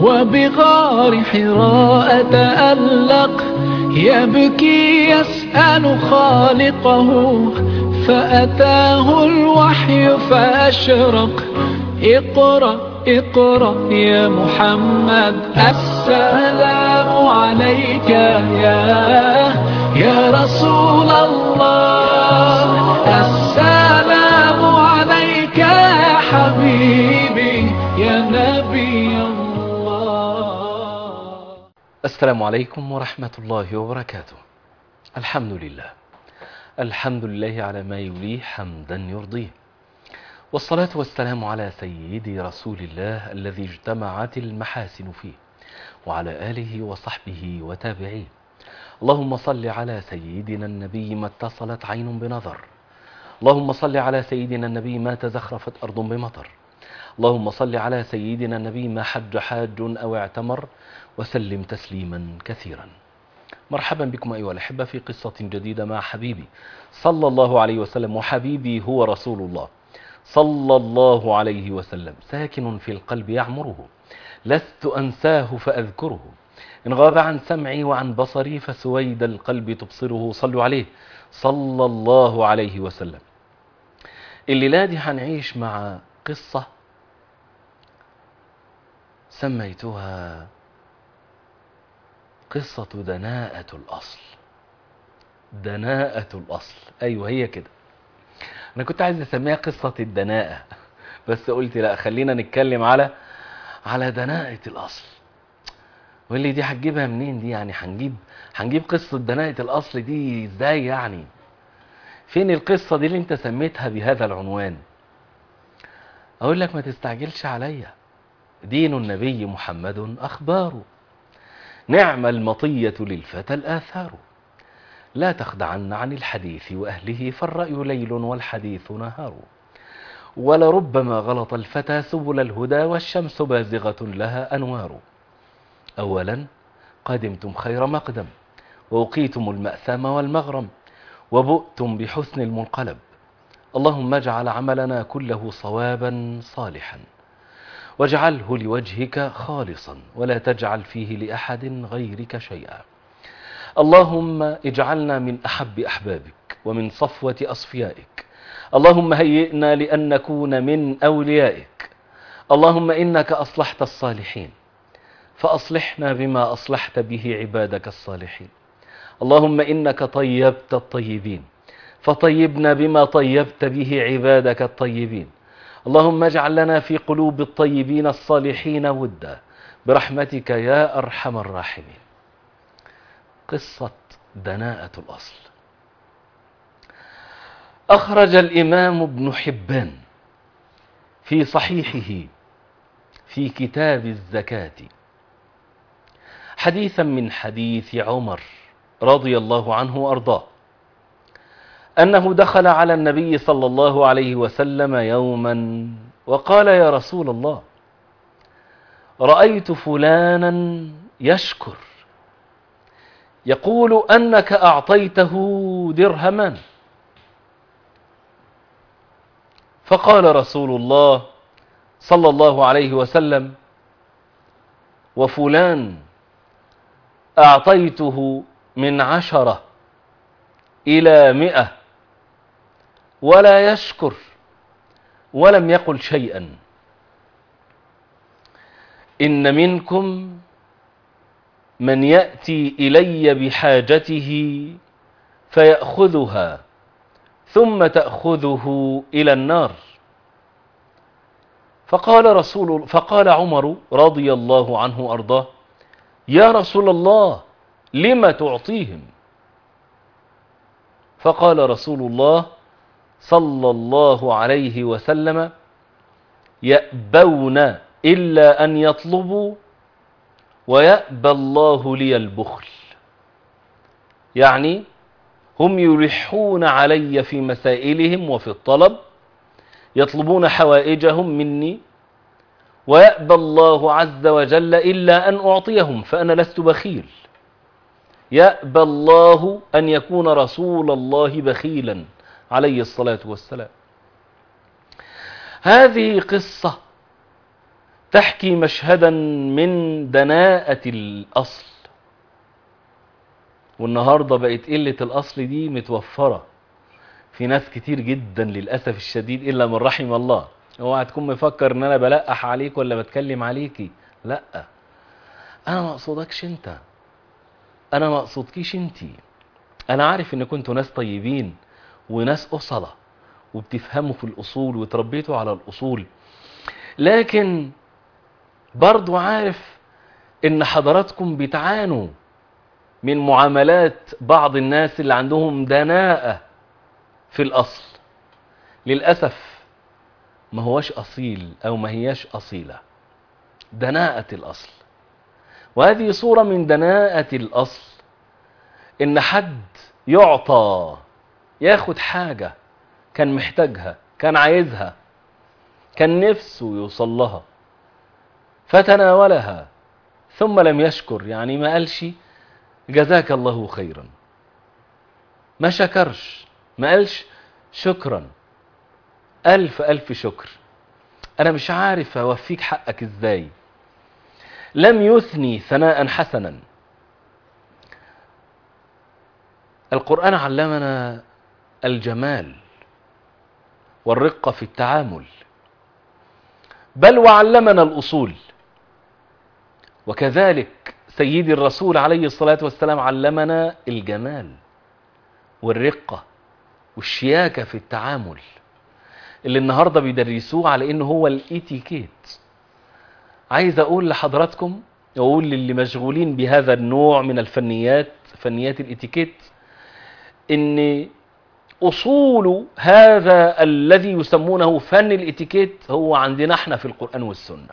وبغار حراء تألق يبكي يسأل خالقه فأتاه الوحي فأشرق اقرأ اقرأ يا محمد السلام عليك يا يا رسول الله السلام عليك يا حبيبي يا نبي الله السلام عليكم ورحمة الله وبركاته الحمد لله الحمد لله على ما يليه حمدا يرضيه والصلاة والسلام على سيدي رسول الله الذي اجتمعت المحاسن فيه وعلى آله وصحبه وتابعيه اللهم صل على سيدنا النبي ما اتصلت عين بنظر اللهم صل على سيدنا النبي ما تزخرفت أرض بمطر اللهم صل على سيدنا النبي ما حج حاج أو اعتمر وسلم تسليما كثيرا مرحبا بكم أيها الأحبة في قصة جديدة مع حبيبي صلى الله عليه وسلم وحبيبي هو رسول الله صلى الله عليه وسلم ساكن في القلب يعمره لست أنساه فأذكره إن غاب عن سمعي وعن بصري فسويد القلب تبصره صلوا عليه صلى الله عليه وسلم الليلة دي هنعيش مع قصة سميتها قصة دناءة الأصل دناءة الأصل أيوة هي كده أنا كنت عايز أسميها قصة الدناءة بس قلت لا خلينا نتكلم على على دناءة الأصل واللي دي هتجيبها منين دي يعني هنجيب هنجيب قصة دناءة الأصل دي ازاي يعني فين القصة دي اللي انت سميتها بهذا العنوان اقول لك ما تستعجلش عليا دين النبي محمد أخبار نعم المطية للفتى الآثار لا تخدعن عن الحديث وأهله فالرأي ليل والحديث نهار ولربما غلط الفتى سبل الهدى والشمس بازغة لها أنوار أولا قدمتم خير مقدم ووقيتم المأثام والمغرم وبؤتم بحسن المنقلب اللهم اجعل عملنا كله صوابا صالحا واجعله لوجهك خالصا ولا تجعل فيه لأحد غيرك شيئا اللهم اجعلنا من أحب أحبابك ومن صفوة أصفيائك اللهم هيئنا لأن نكون من أوليائك اللهم إنك أصلحت الصالحين فأصلحنا بما أصلحت به عبادك الصالحين اللهم إنك طيبت الطيبين فطيبنا بما طيبت به عبادك الطيبين اللهم اجعل لنا في قلوب الطيبين الصالحين ودا برحمتك يا أرحم الراحمين قصة دناءة الأصل أخرج الإمام ابن حبان في صحيحه في كتاب الزكاة حديثا من حديث عمر رضي الله عنه وأرضاه أنه دخل على النبي صلى الله عليه وسلم يوما وقال يا رسول الله رأيت فلانا يشكر يقول أنك أعطيته درهما فقال رسول الله صلى الله عليه وسلم وفلان أعطيته من عشرة إلى مئة ولا يشكر ولم يقل شيئا إن منكم من يأتي إلي بحاجته فيأخذها ثم تأخذه إلى النار فقال رسول فقال عمر رضي الله عنه أرضاه يا رسول الله لم تعطيهم فقال رسول الله صلى الله عليه وسلم يأبون إلا أن يطلبوا ويأبى الله لي البخل يعني هم يلحون علي في مسائلهم وفي الطلب يطلبون حوائجهم مني ويأبى الله عز وجل إلا أن أعطيهم فأنا لست بخيل يأبى الله أن يكون رسول الله بخيلا عليه الصلاة والسلام هذه قصة تحكي مشهدا من دناءة الأصل والنهاردة بقت قلة الأصل دي متوفرة في ناس كتير جدا للأسف الشديد إلا من رحم الله اوعى تكون مفكر ان انا بلقح عليك ولا بتكلم عليكي لا انا ما اقصدكش انت انا ما اقصدكيش انتي انا عارف ان كنتوا ناس طيبين وناس اصلة وبتفهموا في الاصول وتربيتوا على الاصول لكن برضو عارف ان حضراتكم بتعانوا من معاملات بعض الناس اللي عندهم دناءة في الاصل للأسف ما هوش أصيل أو ما هياش أصيلة دناءة الأصل وهذه صورة من دناءة الأصل إن حد يعطى ياخد حاجة كان محتاجها كان عايزها كان نفسه يوصل لها فتناولها ثم لم يشكر يعني ما قالش جزاك الله خيرا ما شكرش ما قالش شكرا ألف ألف شكر أنا مش عارف أوفيك حقك إزاي لم يثني ثناء حسنا القرآن علمنا الجمال والرقة في التعامل بل وعلمنا الأصول وكذلك سيدي الرسول عليه الصلاة والسلام علمنا الجمال والرقة والشياكة في التعامل اللي النهاردة بيدرسوه على انه هو الاتيكيت عايز اقول لحضراتكم اقول للي مشغولين بهذا النوع من الفنيات فنيات الاتيكيت ان اصول هذا الذي يسمونه فن الاتيكيت هو عندنا احنا في القرآن والسنة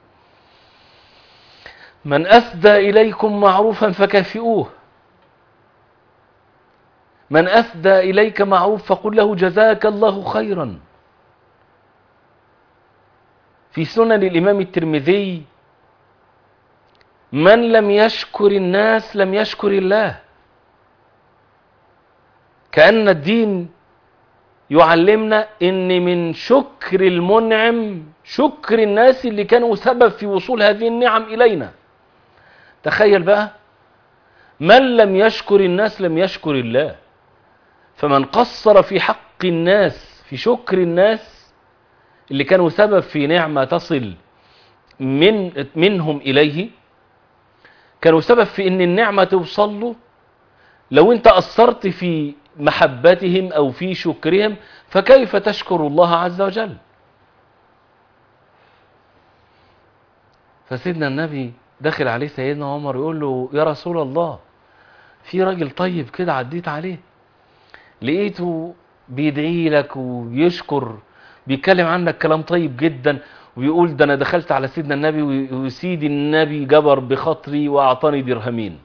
من اسدى اليكم معروفا فكافئوه من اسدى اليك معروف فقل له جزاك الله خيرا في سنن الإمام الترمذي من لم يشكر الناس لم يشكر الله كأن الدين يعلمنا ان من شكر المنعم شكر الناس اللي كانوا سبب في وصول هذه النعم إلينا تخيل بقى من لم يشكر الناس لم يشكر الله فمن قصر في حق الناس في شكر الناس اللي كانوا سبب في نعمة تصل من منهم إليه كانوا سبب في ان النعمة توصل له لو انت أثرت في محبتهم أو في شكرهم فكيف تشكر الله عز وجل فسيدنا النبي دخل عليه سيدنا عمر يقول له يا رسول الله في راجل طيب كده عديت عليه لقيته بيدعي لك ويشكر بيتكلم عنك كلام طيب جدا ويقول ده انا دخلت على سيدنا النبي وسيدي النبي جبر بخاطري واعطاني درهمين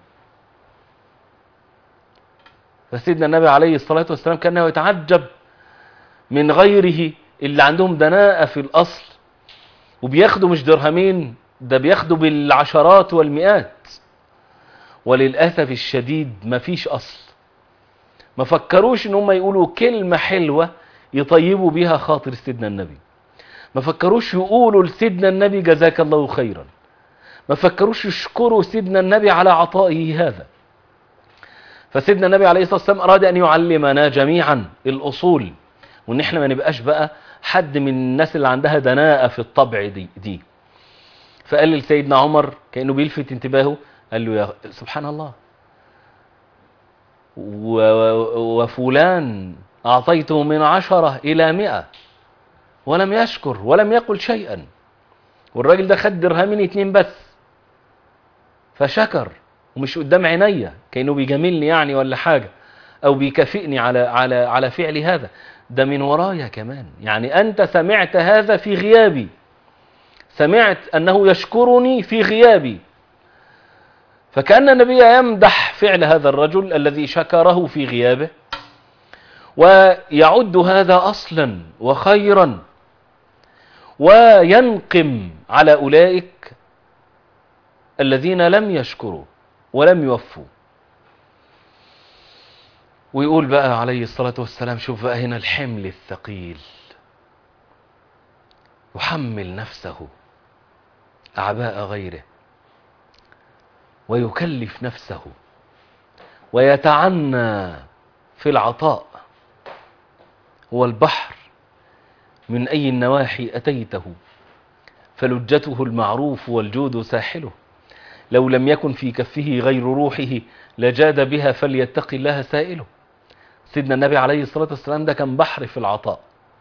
فسيدنا النبي عليه الصلاة والسلام كان يتعجب من غيره اللي عندهم دناءة في الأصل وبياخدوا مش درهمين ده بياخدوا بالعشرات والمئات وللأسف الشديد مفيش أصل ما فكروش ان هم يقولوا كلمة حلوة يطيبوا بيها خاطر سيدنا النبي ما فكروش يقولوا لسيدنا النبي جزاك الله خيرا ما فكروش يشكروا سيدنا النبي على عطائه هذا فسيدنا النبي عليه الصلاة والسلام أراد أن يعلمنا جميعا الأصول وإن إحنا ما نبقاش بقى حد من الناس اللي عندها دناءة في الطبع دي, دي فقال لسيدنا عمر كأنه بيلفت انتباهه قال له يا سبحان الله وفلان أعطيته من عشرة إلى مئة ولم يشكر ولم يقل شيئا والراجل ده خد درهمين اتنين بس فشكر ومش قدام عينيا كأنه بيجاملني يعني ولا حاجة أو بيكافئني على على على فعل هذا ده من ورايا كمان يعني أنت سمعت هذا في غيابي سمعت أنه يشكرني في غيابي فكأن النبي يمدح فعل هذا الرجل الذي شكره في غيابه ويعد هذا أصلا وخيرا وينقم على أولئك الذين لم يشكروا ولم يوفوا ويقول بقى عليه الصلاة والسلام شوف بقى هنا الحمل الثقيل يحمل نفسه أعباء غيره ويكلف نفسه ويتعنى في العطاء هو البحر من أي النواحي أتيته فلجته المعروف والجود ساحله لو لم يكن في كفه غير روحه لجاد بها فليتق الله سائله سيدنا النبي عليه الصلاة والسلام ده كان بحر في العطاء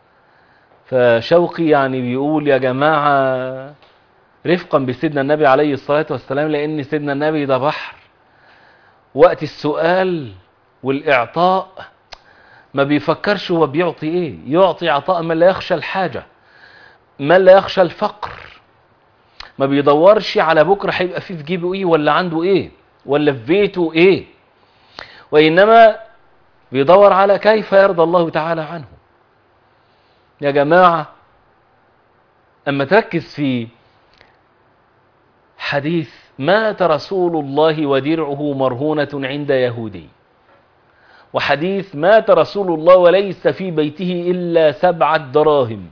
فشوقي يعني بيقول يا جماعة رفقا بسيدنا النبي عليه الصلاة والسلام لأن سيدنا النبي ده بحر وقت السؤال والإعطاء ما بيفكرش هو بيعطي ايه يعطي عطاء من لا يخشى الحاجة من لا يخشى الفقر ما بيدورش على بكرة هيبقى فيه في جيبه ايه ولا عنده ايه ولا في بيته ايه وإنما بيدور على كيف يرضى الله تعالى عنه يا جماعة أما تركز في حديث مات رسول الله ودرعه مرهونة عند يهودي وحديث مات رسول الله وليس في بيته إلا سبعة دراهم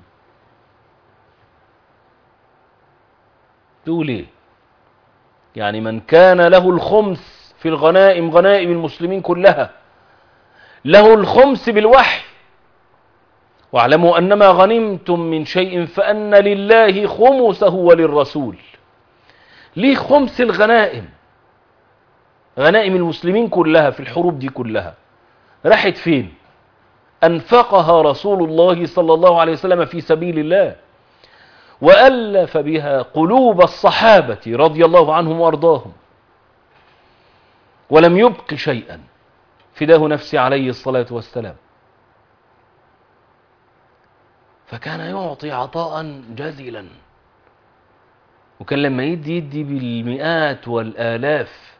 تقول ايه يعني من كان له الخمس في الغنائم غنائم المسلمين كلها له الخمس بالوحي واعلموا أنما غنمتم من شيء فأن لله خمسه وللرسول ليه خمس الغنائم غنائم المسلمين كلها في الحروب دي كلها راحت فين أنفقها رسول الله صلى الله عليه وسلم في سبيل الله وألف بها قلوب الصحابة رضي الله عنهم وأرضاهم ولم يبق شيئا فداه نفسي عليه الصلاة والسلام فكان يعطي عطاء جزلا وكان لما يدي يدي بالمئات والآلاف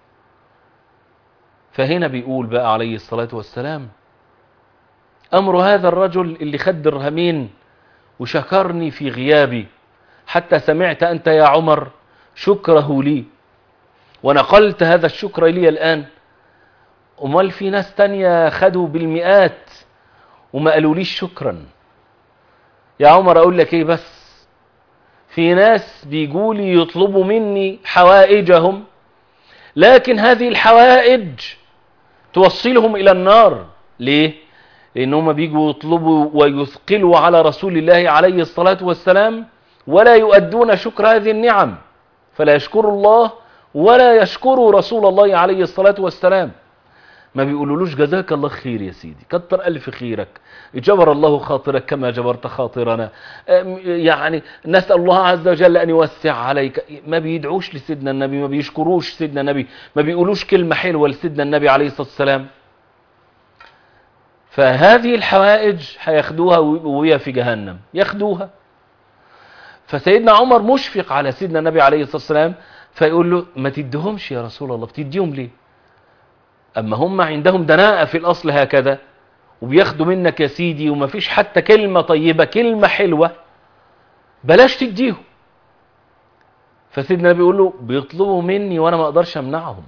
فهنا بيقول بقى عليه الصلاة والسلام أمر هذا الرجل اللي خد درهمين وشكرني في غيابي حتى سمعت أنت يا عمر شكره لي ونقلت هذا الشكر لي الآن أمال في ناس تانية خدوا بالمئات وما قالوليش شكرا يا عمر أقول لك إيه بس في ناس بيجولي يطلبوا مني حوائجهم لكن هذه الحوائج توصلهم إلى النار ليه؟ لأنهم بيجوا يطلبوا ويثقلوا على رسول الله عليه الصلاة والسلام ولا يؤدون شكر هذه النعم فلا يشكروا الله ولا يشكروا رسول الله عليه الصلاة والسلام ما بيقولولوش جزاك الله خير يا سيدي كتر ألف خيرك جبر الله خاطرك كما جبرت خاطرنا يعني نسأل الله عز وجل أن يوسع عليك ما بيدعوش لسيدنا النبي ما بيشكروش سيدنا النبي ما بيقولوش كلمة حلوة لسيدنا النبي عليه الصلاة والسلام فهذه الحوائج هياخدوها وهي في جهنم ياخدوها فسيدنا عمر مشفق على سيدنا النبي عليه الصلاة والسلام فيقول له ما تديهمش يا رسول الله بتديهم ليه أما هم عندهم دناءة في الأصل هكذا وبياخدوا منك يا سيدي وما فيش حتى كلمة طيبة كلمة حلوة بلاش تديهم فسيدنا النبي يقول له بيطلبوا مني وأنا ما أقدرش أمنعهم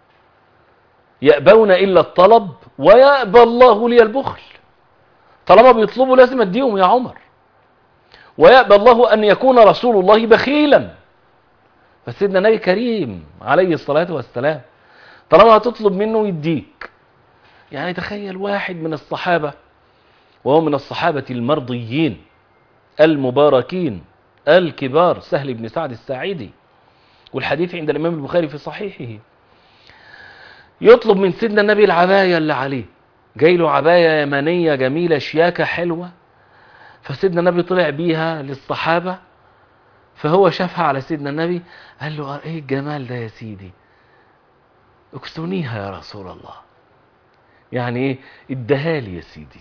يأبون إلا الطلب ويأبى الله لي البخل طالما بيطلبوا لازم أديهم يا عمر ويأبى الله أن يكون رسول الله بخيلا فسيدنا النبي كريم عليه الصلاة والسلام طالما هتطلب منه يديك يعني تخيل واحد من الصحابة وهو من الصحابة المرضيين المباركين الكبار سهل بن سعد الساعدي والحديث عند الإمام البخاري في صحيحه يطلب من سيدنا النبي العباية اللي عليه جاي له عباية يمنية جميلة شياكة حلوة فسيدنا النبي طلع بيها للصحابة فهو شافها على سيدنا النبي قال له ايه الجمال ده يا سيدي اكسونيها يا رسول الله يعني ايه اديها لي يا سيدي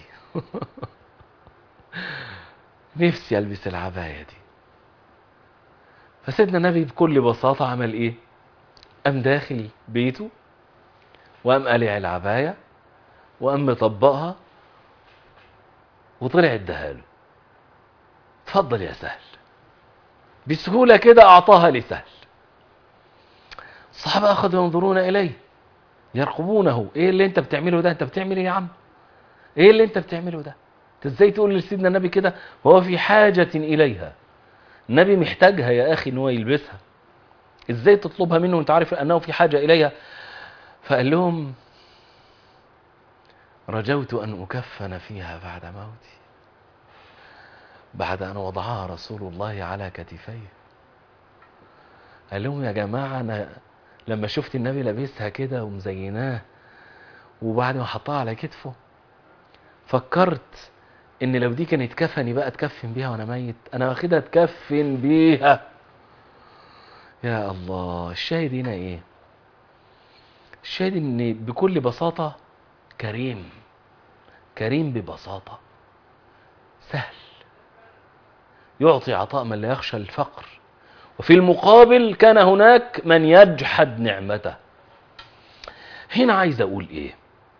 نفسي البس العباية دي فسيدنا النبي بكل بساطة عمل ايه قام داخل بيته وقام قلع العباية وقام مطبقها وطلع اداها له اتفضل يا سهل بسهولة كده اعطاها لسهل الصحابة اخذوا ينظرون اليه يرقبونه ايه اللي انت بتعمله ده انت بتعمل ايه يا عم ايه اللي انت بتعمله ده انت ازاي تقول لسيدنا النبي كده وهو في حاجة اليها النبي محتاجها يا اخي ان هو يلبسها ازاي تطلبها منه وانت عارف انه في حاجة اليها فقال لهم رجوت ان اكفن فيها بعد موتي بعد ان وضعها رسول الله على كتفيه قال لهم يا جماعة انا لما شفت النبي لابسها كده ومزيناه وبعد ما حطها على كتفه فكرت ان لو دي كانت كفني بقى اتكفن بيها وانا ميت انا واخدها اتكفن بيها يا الله الشاهد هنا ايه الشاهد ان بكل بساطة كريم كريم ببساطة سهل يعطي عطاء من لا يخشى الفقر وفي المقابل كان هناك من يجحد نعمته هنا عايز اقول ايه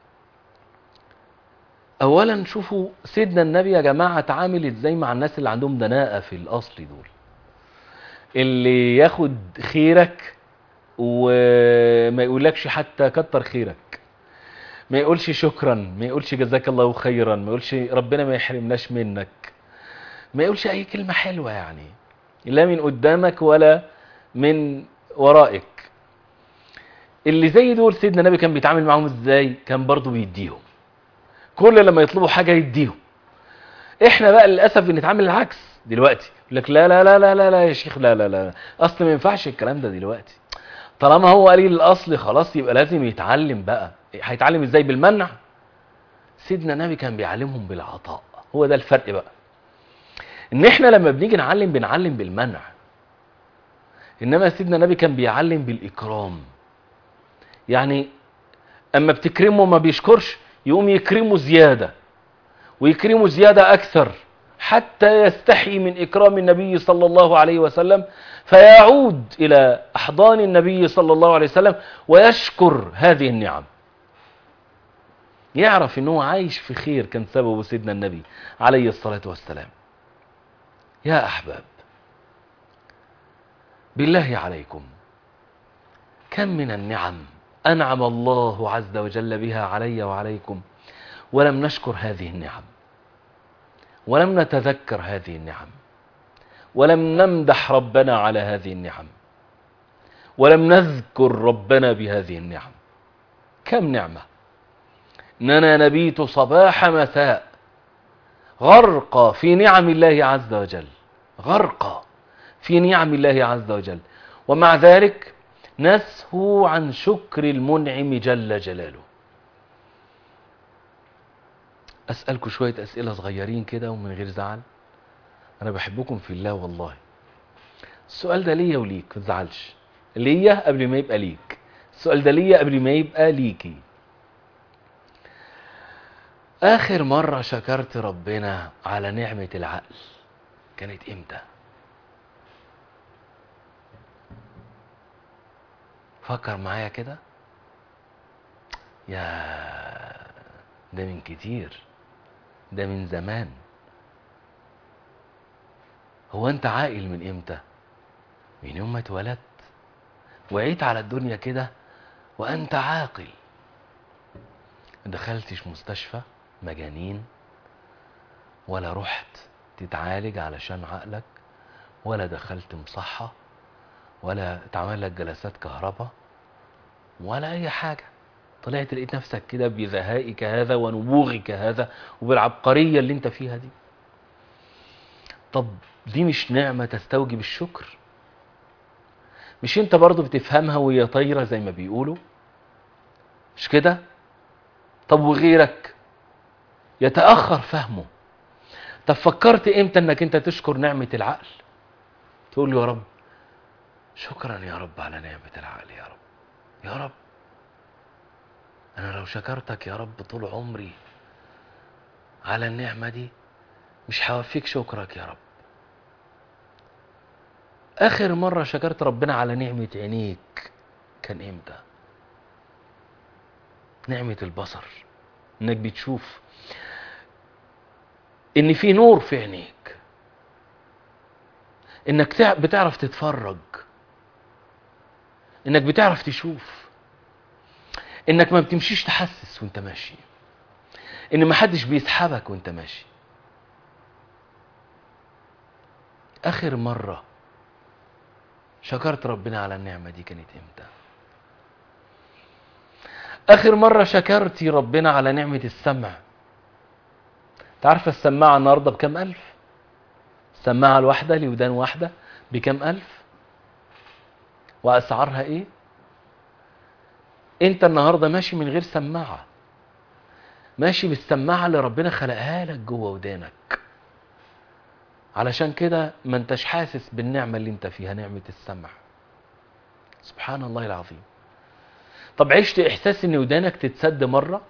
اولا شوفوا سيدنا النبي يا جماعه اتعامل ازاي مع الناس اللي عندهم دناءه في الاصل دول اللي ياخد خيرك وما يقولكش حتى كتر خيرك ما يقولش شكرا ما يقولش جزاك الله خيرا ما يقولش ربنا ما يحرمناش منك ما يقولش اي كلمه حلوه يعني لا من قدامك ولا من ورائك اللي زي دول سيدنا النبي كان بيتعامل معاهم ازاي كان برضه بيديهم كل لما يطلبوا حاجه يديهم احنا بقى للاسف بنتعامل العكس دلوقتي يقول لك لا لا لا لا لا لا يا شيخ لا لا لا اصل ما ينفعش الكلام ده دلوقتي طالما هو قليل الاصل خلاص يبقى لازم يتعلم بقى هيتعلم ازاي بالمنع سيدنا النبي كان بيعلمهم بالعطاء هو ده الفرق بقى ان احنا لما بنيجي نعلم بنعلم بالمنع انما سيدنا النبي كان بيعلم بالاكرام يعني اما بتكرمه ما بيشكرش يقوم يكرمه زيادة ويكرمه زيادة اكثر حتى يستحي من اكرام النبي صلى الله عليه وسلم فيعود الى احضان النبي صلى الله عليه وسلم ويشكر هذه النعم يعرف ان هو عايش في خير كان سببه سيدنا النبي عليه الصلاة والسلام يا احباب بالله عليكم كم من النعم انعم الله عز وجل بها علي وعليكم ولم نشكر هذه النعم ولم نتذكر هذه النعم ولم نمدح ربنا على هذه النعم ولم نذكر ربنا بهذه النعم كم نعمة اننا نبيت صباح مساء غرق في نعم الله عز وجل غرق في نعم الله عز وجل ومع ذلك نسهو عن شكر المنعم جل جلاله أسألكم شوية أسئلة صغيرين كده ومن غير زعل أنا بحبكم في الله والله السؤال ده ليا وليك ما تزعلش ليا قبل ما يبقى ليك السؤال ده ليا قبل ما يبقى ليكي آخر مرة شكرت ربنا على نعمة العقل كانت إمتى؟ فكر معايا كده يا ده من كتير ده من زمان هو انت عاقل من امتى من يوم ما اتولدت وعيت على الدنيا كده وانت عاقل دخلتش مستشفى مجانين ولا رحت تتعالج علشان عقلك ولا دخلت مصحة ولا اتعمل لك جلسات كهرباء ولا اي حاجة طلعت لقيت نفسك كده بذهائك هذا ونبوغك هذا وبالعبقرية اللي انت فيها دي طب دي مش نعمة تستوجب الشكر مش انت برضو بتفهمها وهي طايرة زي ما بيقولوا مش كده طب وغيرك يتأخر فهمه طب فكرت امتى انك انت تشكر نعمة العقل تقول له يا رب شكرا يا رب على نعمة العقل يا رب يا رب انا لو شكرتك يا رب طول عمري على النعمة دي مش هوفيك شكرك يا رب اخر مرة شكرت ربنا على نعمة عينيك كان امتى نعمة البصر انك بتشوف ان في نور في عينيك انك تع- بتعرف تتفرج انك بتعرف تشوف انك ما بتمشيش تحسس وانت ماشي ان ما حدش بيسحبك وانت ماشي اخر مرة شكرت ربنا على النعمة دي كانت امتى اخر مرة شكرتي ربنا على نعمة السمع تعرف السماعة النهاردة بكم الف السماعة الواحدة لودان واحدة بكم الف واسعارها ايه انت النهاردة ماشي من غير سماعة ماشي بالسماعة اللي ربنا خلقها لك جوه ودانك علشان كده ما انتش حاسس بالنعمة اللي انت فيها نعمة السمع سبحان الله العظيم طب عشت احساس ان ودانك تتسد مرة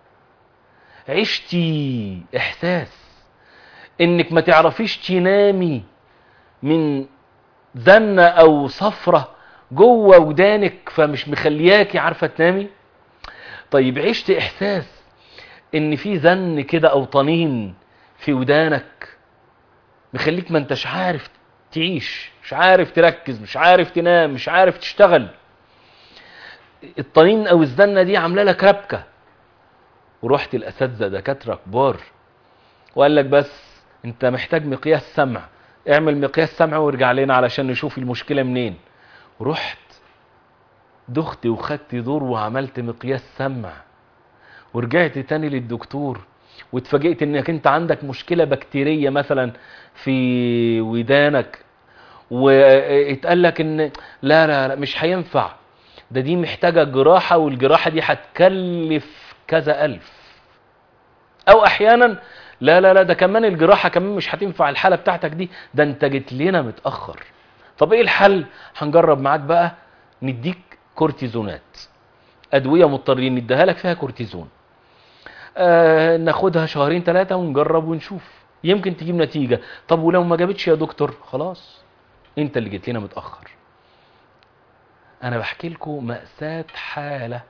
عشتي احساس انك ما تعرفيش تنامي من زنة او صفرة جوه ودانك فمش مخلياكي عارفة تنامي طيب عشت احساس ان في زن كده او طنين في ودانك مخليك ما انتش عارف تعيش مش عارف تركز مش عارف تنام مش عارف تشتغل الطنين او الزنه دي عامله لك ربكه ورحت الاساتذه دكاتره كبار وقال لك بس انت محتاج مقياس سمع اعمل مقياس سمع وارجع لنا علشان نشوف المشكله منين رحت دخت وخدت دور وعملت مقياس سمع ورجعت تاني للدكتور واتفاجئت انك انت عندك مشكله بكتيريه مثلا في ودانك واتقال لك ان لا لا لا مش هينفع ده دي محتاجه جراحه والجراحه دي هتكلف كذا الف او احيانا لا لا لا ده كمان الجراحه كمان مش هتنفع الحاله بتاعتك دي ده انت جيت لنا متاخر طب ايه الحل هنجرب معاك بقى نديك كورتيزونات ادويه مضطرين نديها لك فيها كورتيزون آه ناخدها شهرين ثلاثة ونجرب ونشوف يمكن تجيب نتيجة طب ولو ما جابتش يا دكتور خلاص انت اللي جيت لنا متأخر انا بحكي لكم مأساة حالة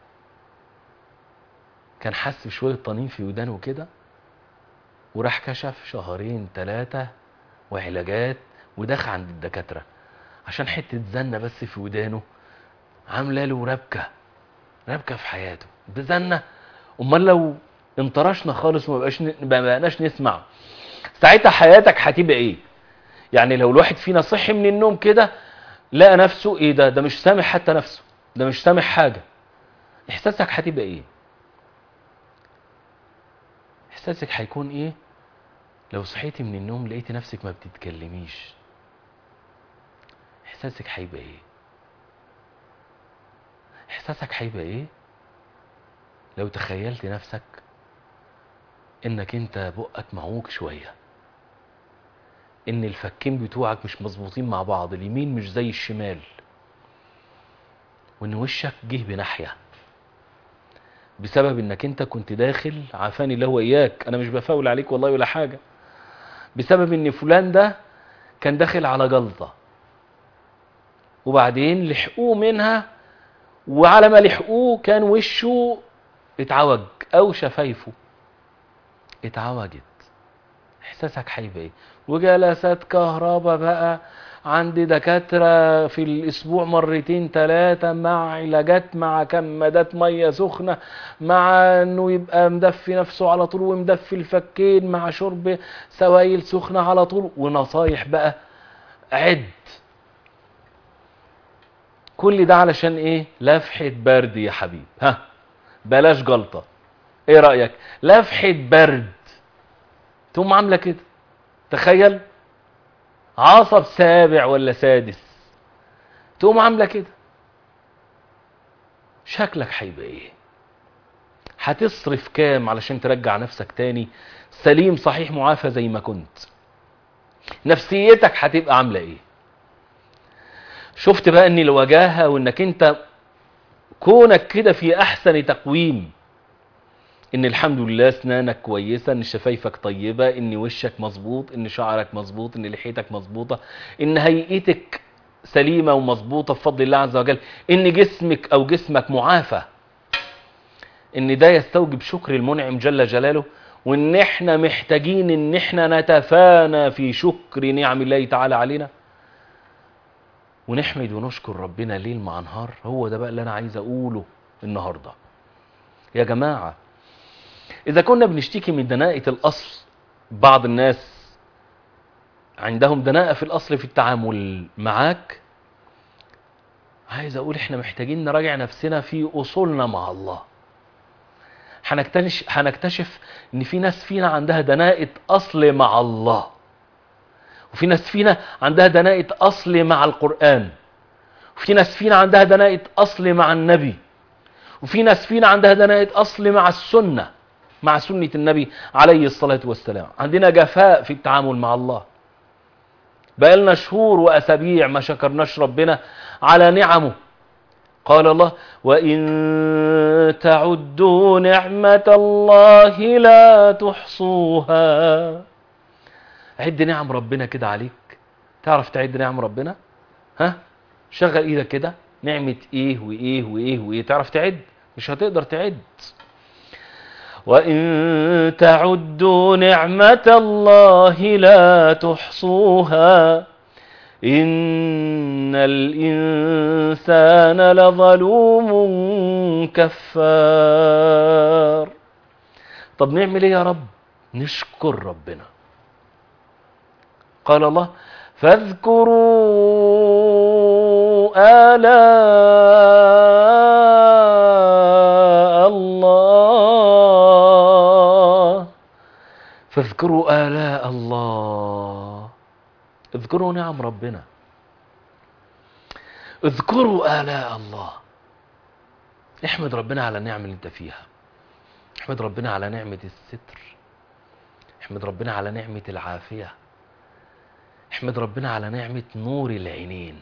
كان حس بشوية طنين في ودانه كده وراح كشف شهرين ثلاثة وعلاجات ودخل عند الدكاترة عشان حتة زنة بس في ودانه عاملة له ربكة ربكة في حياته بزنة امال لو انطرشنا خالص وما بقاش ما بقناش نسمع ساعتها حياتك هتبقى ايه يعني لو الواحد فينا صحي من النوم كده لقى نفسه ايه ده ده مش سامع حتى نفسه ده مش سامع حاجة احساسك هتبقى ايه احساسك هيكون ايه لو صحيتي من النوم لقيتي نفسك ما بتتكلميش احساسك هيبقى ايه احساسك هيبقى ايه لو تخيلت نفسك انك انت بقك معوج شوية ان الفكين بتوعك مش مظبوطين مع بعض اليمين مش زي الشمال وان وشك جه بناحية بسبب انك انت كنت داخل عافاني الله واياك انا مش بفاول عليك والله ولا حاجة بسبب ان فلان ده كان داخل على جلطة وبعدين لحقوه منها وعلى ما لحقوه كان وشه اتعوج او شفايفه اتعوجت احساسك هيبقى ايه وجلسات كهرباء بقى عند دكاترة في الاسبوع مرتين ثلاثة مع علاجات مع كمادات مية سخنة مع انه يبقى مدفي نفسه على طول ومدفي الفكين مع شرب سوائل سخنة على طول ونصايح بقى عد كل ده علشان ايه لفحة برد يا حبيب ها بلاش جلطة ايه رأيك لفحة برد تقوم عاملة كده تخيل عصب سابع ولا سادس تقوم عاملة كده شكلك هيبقى ايه هتصرف كام علشان ترجع نفسك تاني سليم صحيح معافى زي ما كنت نفسيتك هتبقى عاملة ايه شفت بقى ان الوجاهة وانك انت كونك كده في احسن تقويم ان الحمد لله اسنانك كويسة ان شفايفك طيبة ان وشك مظبوط ان شعرك مظبوط ان لحيتك مظبوطة ان هيئتك سليمة ومظبوطة بفضل الله عز وجل ان جسمك او جسمك معافى ان ده يستوجب شكر المنعم جل جلاله وان احنا محتاجين ان احنا نتفانى في شكر نعم الله تعالى علينا ونحمد ونشكر ربنا ليل مع نهار هو ده بقى اللي انا عايز اقوله النهارده يا جماعه اذا كنا بنشتكي من دناءة الاصل بعض الناس عندهم دناءة في الاصل في التعامل معاك عايز اقول احنا محتاجين نراجع نفسنا في اصولنا مع الله هنكتشف هنكتشف ان في ناس فينا عندها دناءة اصل مع الله وفي ناس فينا عندها دناءة اصل مع القرآن وفي ناس فينا عندها دناءة اصل مع النبي وفي ناس فينا عندها دناءة اصل مع السنة مع سنة النبي عليه الصلاة والسلام عندنا جفاء في التعامل مع الله بقالنا شهور واسابيع ما شكرناش ربنا على نعمه قال الله وإن تعدوا نعمة الله لا تحصوها عد نعم ربنا كده عليك تعرف تعد نعم ربنا ها شغل ايدك كده نعمة ايه وايه وايه وايه تعرف تعد مش هتقدر تعد وإن تعدوا نعمة الله لا تحصوها إن الإنسان لظلوم كفار طب نعمل ايه يا رب نشكر ربنا قال الله فاذكروا آلاء الله فاذكروا آلاء الله اذكروا نعم ربنا اذكروا آلاء الله احمد ربنا على النعم اللي انت فيها احمد ربنا على نعمة الستر احمد ربنا على نعمة العافية احمد ربنا على نعمة نور العينين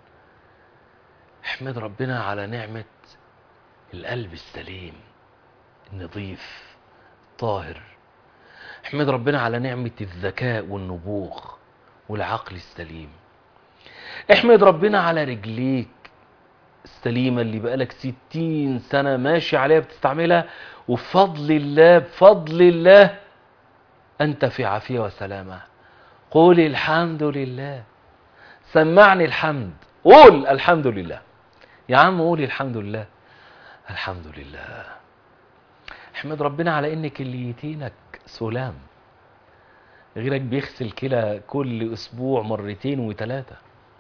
احمد ربنا على نعمة القلب السليم النظيف الطاهر احمد ربنا على نعمة الذكاء والنبوغ والعقل السليم احمد ربنا على رجليك السليمة اللي بقالك ستين سنة ماشي عليها بتستعملها وبفضل الله بفضل الله أنت في عافية وسلامة قول الحمد لله سمعني الحمد قول الحمد لله يا عم قول الحمد لله الحمد لله احمد ربنا على ان كليتينك سلام غيرك بيغسل كلى كل اسبوع مرتين وثلاثة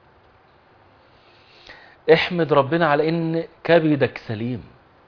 احمد ربنا على ان كبدك سليم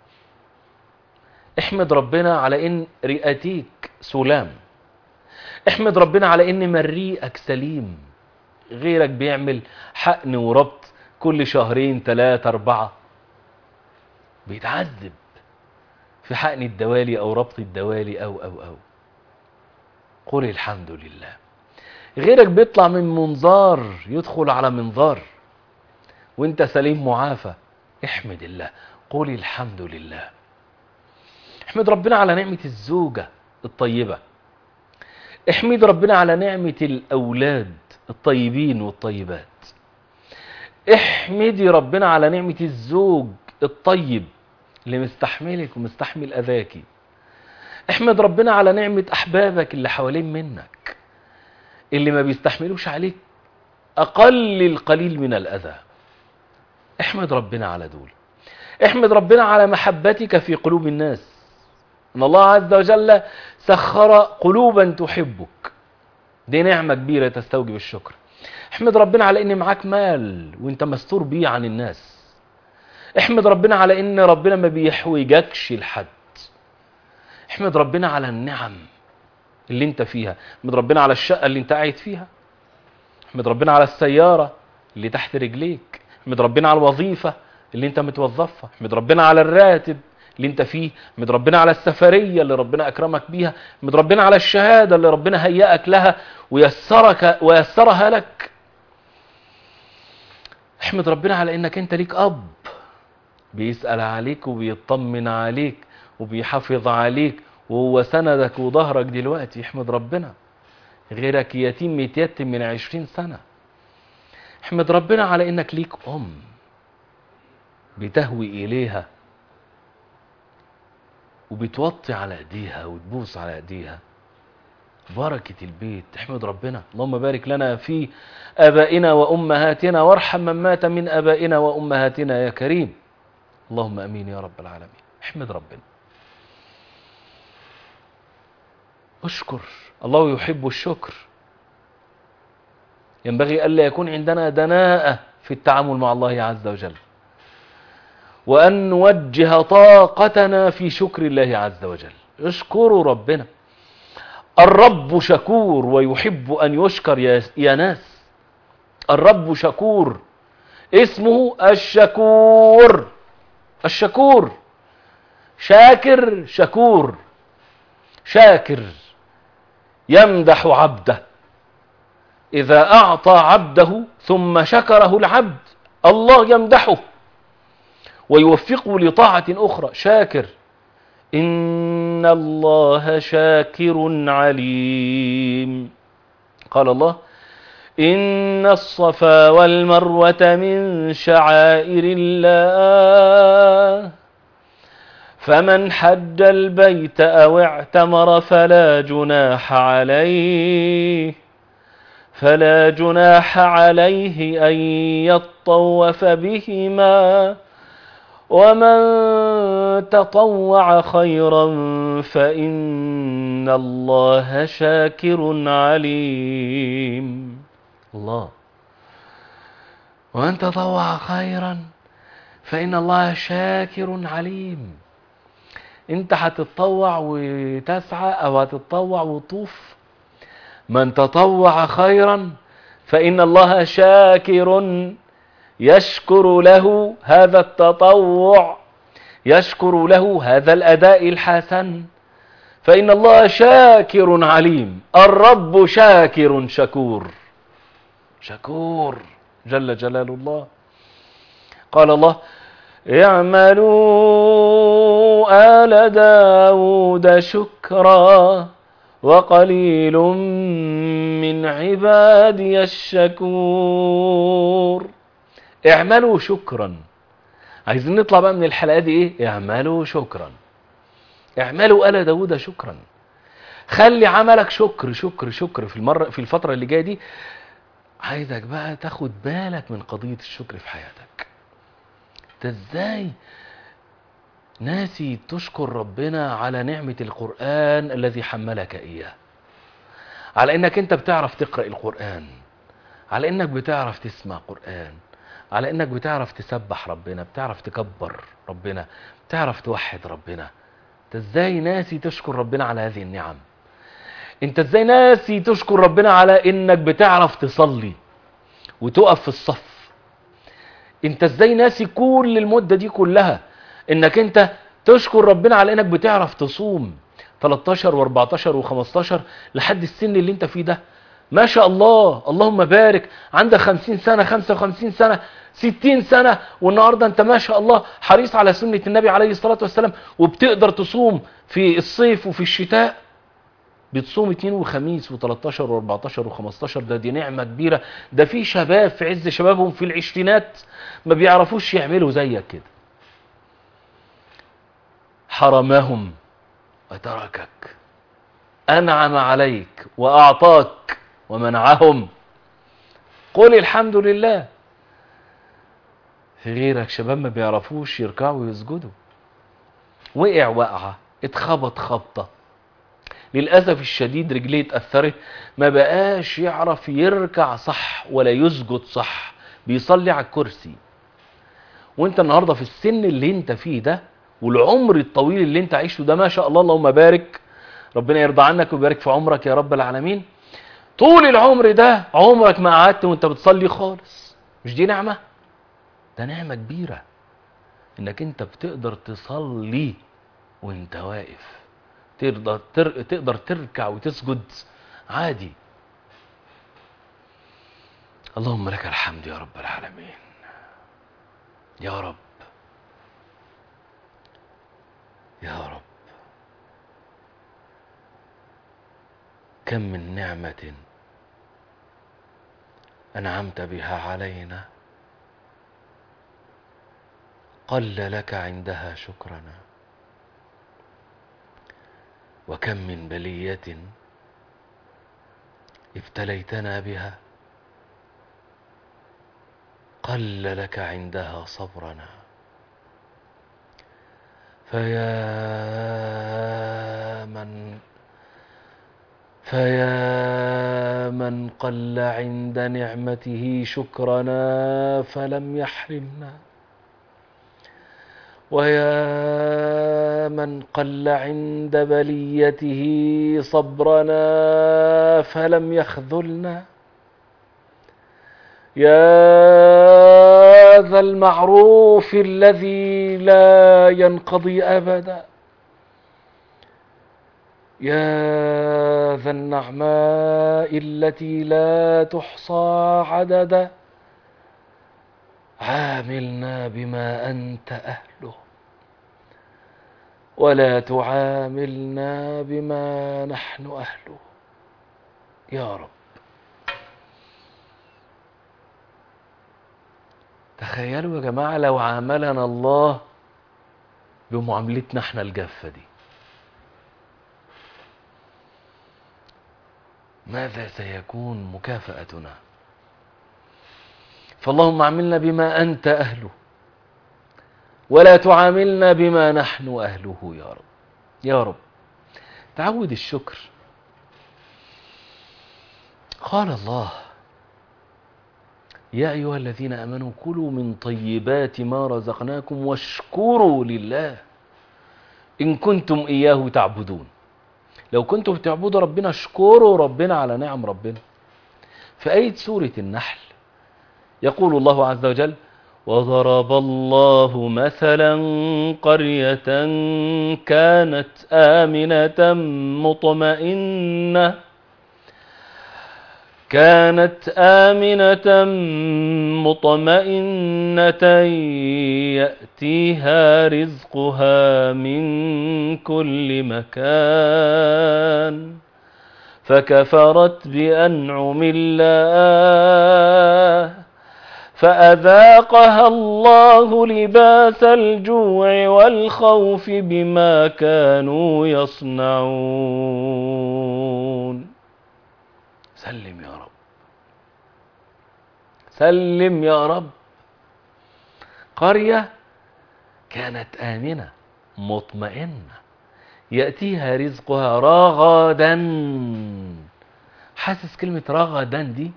احمد ربنا على ان رئتيك سلام احمد ربنا على ان مريئك سليم غيرك بيعمل حقن وربط كل شهرين ثلاثة أربعة بيتعذب في حقن الدوالي أو ربط الدوالي أو أو أو قل الحمد لله غيرك بيطلع من منظار يدخل على منظار وانت سليم معافى احمد الله قل الحمد لله احمد ربنا على نعمة الزوجة الطيبة احمد ربنا على نعمة الأولاد الطيبين والطيبات احمدي ربنا على نعمة الزوج الطيب اللي مستحملك ومستحمل أذاكي احمد ربنا على نعمة أحبابك اللي حوالين منك اللي ما بيستحملوش عليك أقل القليل من الأذى احمد ربنا على دول احمد ربنا على محبتك في قلوب الناس ان الله عز وجل سخر قلوبا تحبك دي نعمة كبيرة تستوجب الشكر احمد ربنا على ان معاك مال وانت مستور بيه عن الناس احمد ربنا على ان ربنا ما بيحوجكش لحد احمد ربنا على النعم اللي انت فيها احمد ربنا على الشقة اللي انت قاعد فيها احمد ربنا على السيارة اللي تحت رجليك احمد ربنا على الوظيفة اللي انت متوظفها احمد ربنا على الراتب اللي انت فيه احمد ربنا على السفرية اللي ربنا اكرمك بيها احمد ربنا على الشهادة اللي ربنا هيأك لها ويسرك ويسرها لك احمد ربنا على انك انت ليك اب بيسأل عليك وبيطمن عليك وبيحافظ عليك وهو سندك وظهرك دلوقتي احمد ربنا غيرك يتيم متيتم من عشرين سنة احمد ربنا على انك ليك ام بتهوي اليها وبتوطي على ايديها وتبوس على ايديها بركة البيت احمد ربنا اللهم بارك لنا في ابائنا وامهاتنا وارحم من مات من ابائنا وامهاتنا يا كريم اللهم امين يا رب العالمين احمد ربنا اشكر الله يحب الشكر ينبغي ألا يكون عندنا دناءة في التعامل مع الله عز وجل وأن نوجه طاقتنا في شكر الله عز وجل اشكروا ربنا الرب شكور ويحب أن يشكر يا- يا ناس الرب شكور اسمه الشكور الشكور شاكر شكور شاكر يمدح عبده إذا أعطى عبده ثم شكره العبد الله يمدحه ويوفقه لطاعة أخرى شاكر إن الله شاكر عليم قال الله إن الصفا والمروة من شعائر الله فمن حج البيت أو اعتمر فلا جناح عليه فلا جناح عليه أن يطوف بهما ومن تطوع خيرا فإن الله شاكر عليم الله ومن تطوع خيرا فإن الله شاكر عليم انت هتتطوع وتسعى او هتتطوع وتطوف من تطوع خيرا فإن الله شاكر يشكر له هذا التطوع يشكر له هذا الأداء الحسن فإن الله شاكر عليم الرب شاكر شكور شكور جل جلال الله قال الله اعملوا آل داود شكرا وقليل من عبادي الشكور اعملوا شكرا عايزين نطلع بقى من الحلقة دي ايه اعملوا شكرا اعملوا آل داود شكرا خلي عملك شكر شكر شكر في المرة في الفترة اللي جاية دي عايزك بقى تاخد بالك من قضية الشكر في حياتك انت ازاي ناسي تشكر ربنا على نعمة القرآن الذي حملك إياه على انك انت بتعرف تقرأ القرآن على انك بتعرف تسمع قرآن على انك بتعرف تسبح ربنا بتعرف تكبر ربنا بتعرف توحد ربنا انت ازاي ناسي تشكر ربنا على هذه النعم انت ازاي ناسي تشكر ربنا على انك بتعرف تصلي وتقف في الصف انت ازاي ناسي كل المدة دي كلها انك انت تشكر ربنا على انك بتعرف تصوم 13 و14 و15 لحد السن اللي انت فيه ده ما شاء الله اللهم بارك عندك 50 سنة 55 سنة 60 سنة والنهاردة انت ما شاء الله حريص على سنة النبي عليه الصلاة والسلام وبتقدر تصوم في الصيف وفي الشتاء بتصوم اثنين وخميس و13 و14 و15 ده دي نعمة كبيرة ده في شباب في عز شبابهم في العشرينات ما بيعرفوش يعملوا زيك كده حرمهم وتركك أنعم عليك وأعطاك ومنعهم قل الحمد لله في غيرك شباب ما بيعرفوش يركعوا ويسجدوا وقع وقعة اتخبط خبطة للأسف الشديد رجليه اتأثرت ما بقاش يعرف يركع صح ولا يسجد صح بيصلي على الكرسي وانت النهاردة في السن اللي انت فيه ده والعمر الطويل اللي انت عايشه ده ما شاء الله اللهم بارك ربنا يرضى عنك ويبارك في عمرك يا رب العالمين طول العمر ده عمرك ما قعدت وانت بتصلي خالص مش دي نعمة ده نعمة كبيرة انك انت بتقدر تصلي وانت واقف تقدر تر... تقدر تركع وتسجد عادي اللهم لك الحمد يا رب العالمين يا رب يا رب كم من نعمة أنعمت بها علينا قل لك عندها شكرنا وكم من بلية ابتليتنا بها قل لك عندها صبرنا فيا من فيا من قل عند نعمته شكرنا فلم يحرمنا ويا من قل عند بليته صبرنا فلم يخذلنا يا ذا المعروف الذي لا ينقضي أبدا يا ذا النعماء التي لا تحصى عددا عاملنا بما أنت أهله ولا تعاملنا بما نحن أهله يا رب تخيلوا يا جماعة لو عاملنا الله بمعاملتنا احنا الجافة دي ماذا سيكون مكافأتنا فاللهم عاملنا بما أنت أهله ولا تعاملنا بما نحن أهله يا رب يا رب تعود الشكر قال الله يا أيها الذين أمنوا كلوا من طيبات ما رزقناكم واشكروا لله إن كنتم إياه تعبدون لو كنتم بتعبدوا ربنا اشكروا ربنا على نعم ربنا في آية سورة النحل يقول الله عز وجل وضرب الله مثلا قرية كانت آمنة مطمئنة كانت آمنة مطمئنة يأتيها رزقها من كل مكان فكفرت بأنعم الله فأذاقها الله لباس الجوع والخوف بما كانوا يصنعون سلم يا رب سلم يا رب قرية كانت آمنة مطمئنة يأتيها رزقها رغدا حاسس كلمة رغدا دي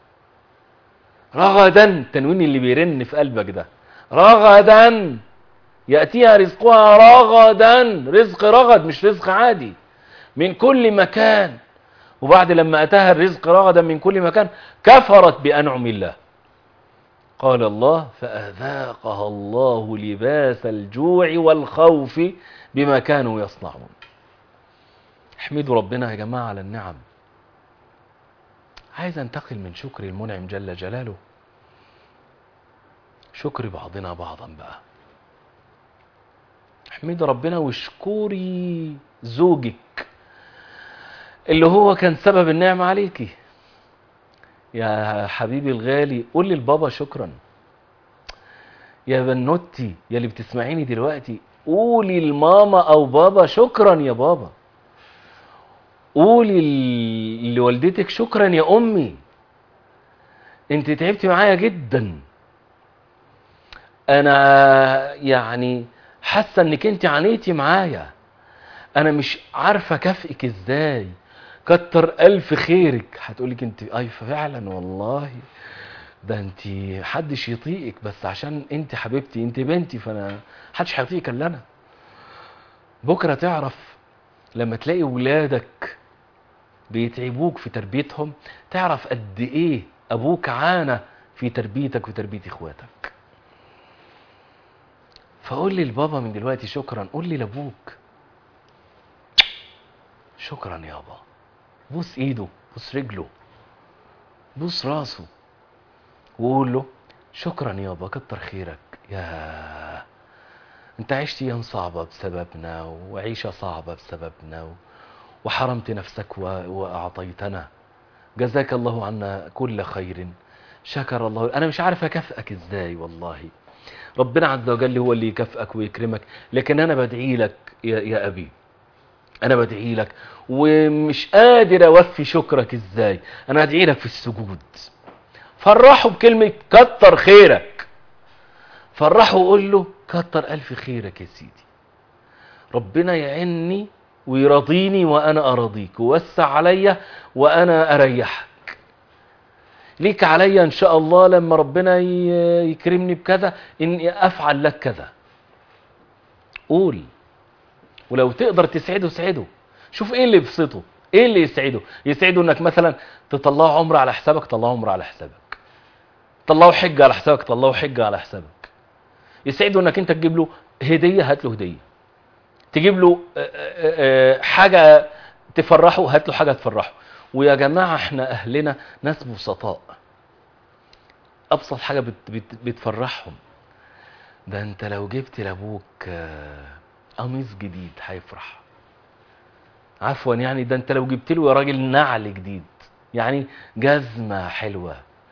رغدا التنوين اللي بيرن في قلبك ده رغدا يأتيها رزقها رغدا رزق رغد مش رزق عادي من كل مكان وبعد لما أتاها الرزق رغدا من كل مكان كفرت بأنعم الله قال الله فأذاقها الله لباس الجوع والخوف بما كانوا يصنعون احمدوا ربنا يا جماعة على النعم عايز انتقل من شكر المنعم جل جلاله شكر بعضنا بعضا بقى احمد ربنا واشكري زوجك اللي هو كان سبب النعمة عليكي يا حبيبي الغالي قول للبابا شكرا يا بنوتي يا اللي بتسمعيني دلوقتي قولي لماما او بابا شكرا يا بابا قولي ل- لوالدتك شكرا يا امي انت تعبتي معايا جدا انا يعني حاسه انك انت عانيتي معايا انا مش عارفه اكافئك ازاي كتر الف خيرك هتقولك انت اي فعلا والله ده انت حدش يطيقك بس عشان انت حبيبتي انت بنتي فانا حدش هيطيقك الا انا بكره تعرف لما تلاقي ولادك بيتعبوك في تربيتهم تعرف قد ايه ابوك عانى في تربيتك وتربيه اخواتك فقول لي لبابا من دلوقتي شكرا قول لي لابوك شكرا يابا بوس ايده بوس رجله بوس راسه وقول له شكرا يابا كتر خيرك يا انت عشت ايام صعبة بسببنا وعيشة صعبة بسببنا و... وحرمت نفسك و... واعطيتنا جزاك الله عنا كل خير شكر الله انا مش عارف اكافئك ازاي والله ربنا عز وجل هو اللي يكافئك ويكرمك لكن انا بدعي لك يا, يا ابي انا بدعي لك ومش قادر اوفي شكرك ازاي انا ادعي لك في السجود فرحه بكلمة كتر خيرك فرحه وقول له كتر الف خيرك يا سيدي ربنا يعني ويرضيني وانا ارضيك ووسع عليا وانا اريحك ليك عليا ان شاء الله لما ربنا ي- يكرمني بكذا اني افعل لك كذا قول ولو تقدر تسعده سعده شوف ايه اللي يبسطه ايه اللي يسعده يسعده انك مثلا تطلعه عمره على حسابك طلعه عمره على حسابك طلعه حجه على حسابك طلعه حجه على حسابك يسعده انك انت تجيب له هديه هات له هديه تجيب له آه، آه، آه، حاجه تفرحه هات له حاجه تفرحه ويا جماعه احنا اهلنا ناس بسطاء ابسط حاجه بت بت بتفرحهم ده انت لو جبت لابوك آه، قميص جديد هيفرح عفوا يعني ده انت لو جبت له يا راجل نعل جديد يعني جزمه حلوه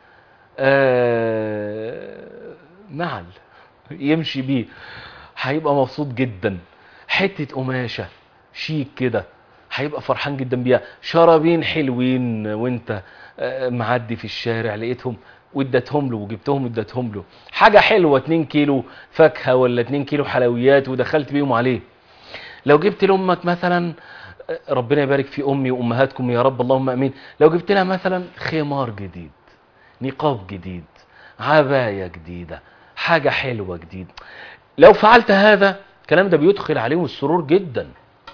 آه نعل يمشي بيه هيبقى مبسوط جدا حته قماشه شيك كده هيبقى فرحان جدا بيها شرابين حلوين وانت آه، معدي في الشارع لقيتهم واديتهم له وجبتهم واديتهم له حاجه حلوه 2 كيلو فاكهه ولا 2 كيلو حلويات ودخلت بيهم عليه لو جبت لامك مثلا آه، ربنا يبارك في امي وامهاتكم يا رب اللهم امين لو جبت لها مثلا خمار جديد نقاب جديد عبايه جديده حاجه حلوه جديد لو فعلت هذا الكلام ده بيدخل عليهم السرور جدا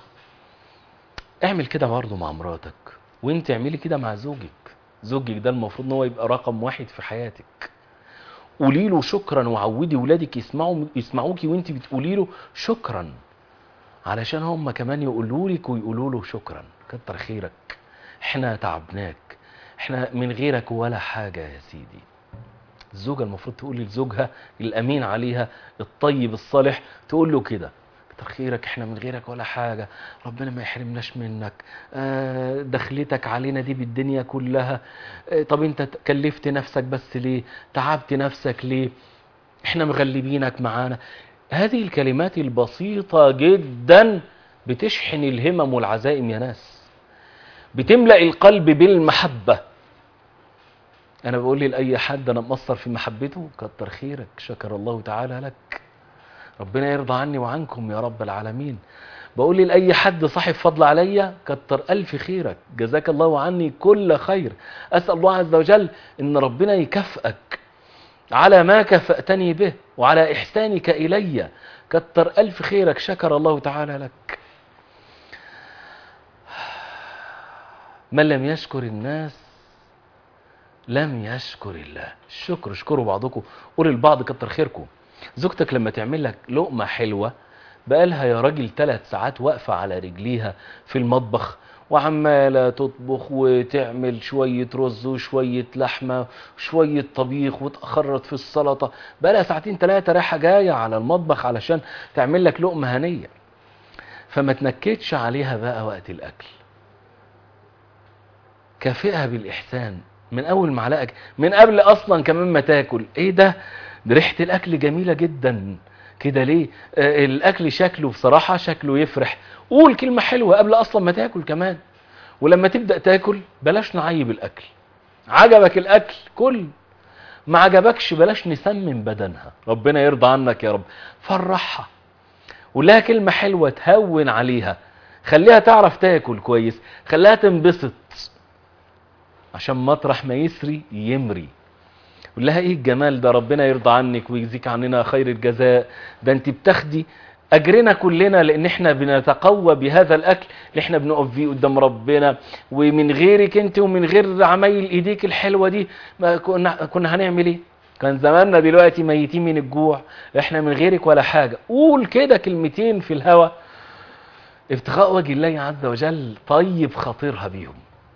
اعمل كده برضه مع مراتك وانت اعملي كده مع زوجك زوجك ده المفروض ان هو يبقى رقم واحد في حياتك قولي له شكرا وعودي ولادك يسمعوا يسمعوكي وانت بتقولي له شكرا علشان هم كمان يقولوا لك ويقولوا له شكرا كتر خيرك احنا تعبناك احنا من غيرك ولا حاجة يا سيدي الزوجة المفروض تقول لزوجها الأمين عليها الطيب الصالح تقول له كده كتر خيرك احنا من غيرك ولا حاجة ربنا ما يحرمناش منك آه، دخلتك علينا دي بالدنيا كلها آه، طب انت كلفت نفسك بس ليه تعبت نفسك ليه احنا مغلبينك معانا هذه الكلمات البسيطة جدا بتشحن الهمم والعزائم يا ناس بتملأ القلب بالمحبة انا بقول لي لاي حد انا مقصر في محبته كتر خيرك شكر الله تعالى لك ربنا يرضى عني وعنكم يا رب العالمين بقول لي لاي حد صاحب فضل عليا كتر الف خيرك جزاك الله عني كل خير اسال الله عز وجل ان ربنا يكافئك على ما كفأتني به وعلى احسانك الي كتر الف خيرك شكر الله تعالى لك من لم يشكر الناس لم يشكر الله الشكر اشكروا بعضكم قول البعض كتر خيركم زوجتك لما تعمل لك لقمة حلوة بقالها يا راجل ثلاث ساعات واقفة على رجليها في المطبخ وعمالة تطبخ وتعمل شوية رز وشوية لحمة وشوية طبيخ وتخرط في السلطة بقالها ساعتين ثلاثة رايحة جاية على المطبخ علشان تعمل لك لقمة هنية فما تنكدش عليها بقى وقت الأكل كافئها بالإحسان من اول معلقه من قبل اصلا كمان ما تاكل ايه ده ده ريحه الاكل جميله جدا كده ليه آه الاكل شكله بصراحه شكله يفرح قول كلمه حلوه قبل اصلا ما تاكل كمان ولما تبدا تاكل بلاش نعيب الاكل عجبك الاكل كل ما عجبكش بلاش نسمم بدنها ربنا يرضى عنك يا رب فرحها ولها كلمه حلوه تهون عليها خليها تعرف تاكل كويس خليها تنبسط عشان مطرح ما يسري يمري قول لها ايه الجمال ده ربنا يرضى عنك ويجزيك عننا خير الجزاء ده انت بتاخدي اجرنا كلنا لان احنا بنتقوى بهذا الاكل اللي احنا بنقف فيه قدام ربنا ومن غيرك انت ومن غير عمايل ايديك الحلوه دي ما كنا كنا هنعمل ايه كان زماننا دلوقتي ميتين من الجوع احنا من غيرك ولا حاجه قول كده كلمتين في الهوا ابتغاء وجه الله عز وجل طيب خاطرها بيهم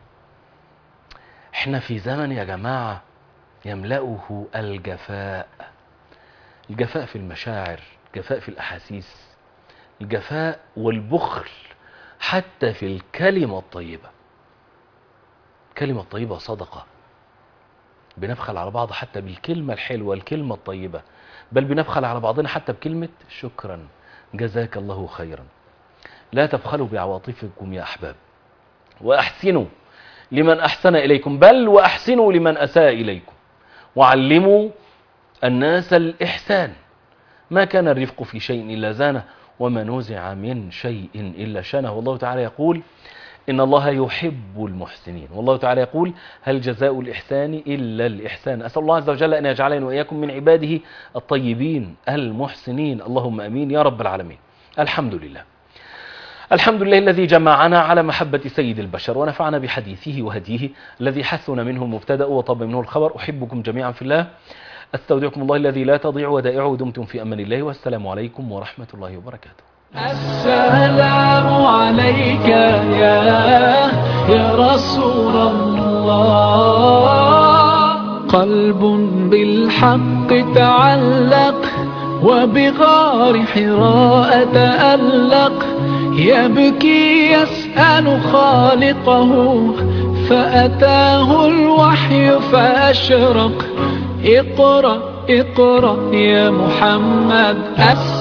احنا في زمن يا جماعة يملأه الجفاء الجفاء في المشاعر الجفاء في الأحاسيس الجفاء والبخل حتى في الكلمة الطيبة الكلمة الطيبة صدقة بنبخل على بعض حتى بالكلمة الحلوة الكلمة الطيبة بل بنبخل على بعضنا حتى بكلمة شكرا جزاك الله خيرا لا تبخلوا بعواطفكم يا أحباب وأحسنوا لمن أحسن إليكم بل وأحسنوا لمن أساء إليكم وعلموا الناس الإحسان ما كان الرفق في شيء إلا زانه وما نزع من شيء إلا شانه والله تعالى يقول إن الله يحب المحسنين والله تعالى يقول هل جزاء الإحسان إلا الإحسان أسأل الله عز وجل أن يجعلني وإياكم من عباده الطيبين المحسنين اللهم أمين يا رب العالمين الحمد لله الحمد لله الذي جمعنا على محبة سيد البشر ونفعنا بحديثه وهديه الذي حسن منه المبتدأ وطب منه الخبر أحبكم جميعا في الله أستودعكم الله الذي لا تضيع ودائعه دمتم في أمان الله والسلام عليكم ورحمة الله وبركاته السلام عليك يا يا رسول الله قلب بالحق تعلق وبغار حراء تألق يبكي يسأل خالقه فأتاه الوحي فأشرق اقرأ اقرأ يا محمد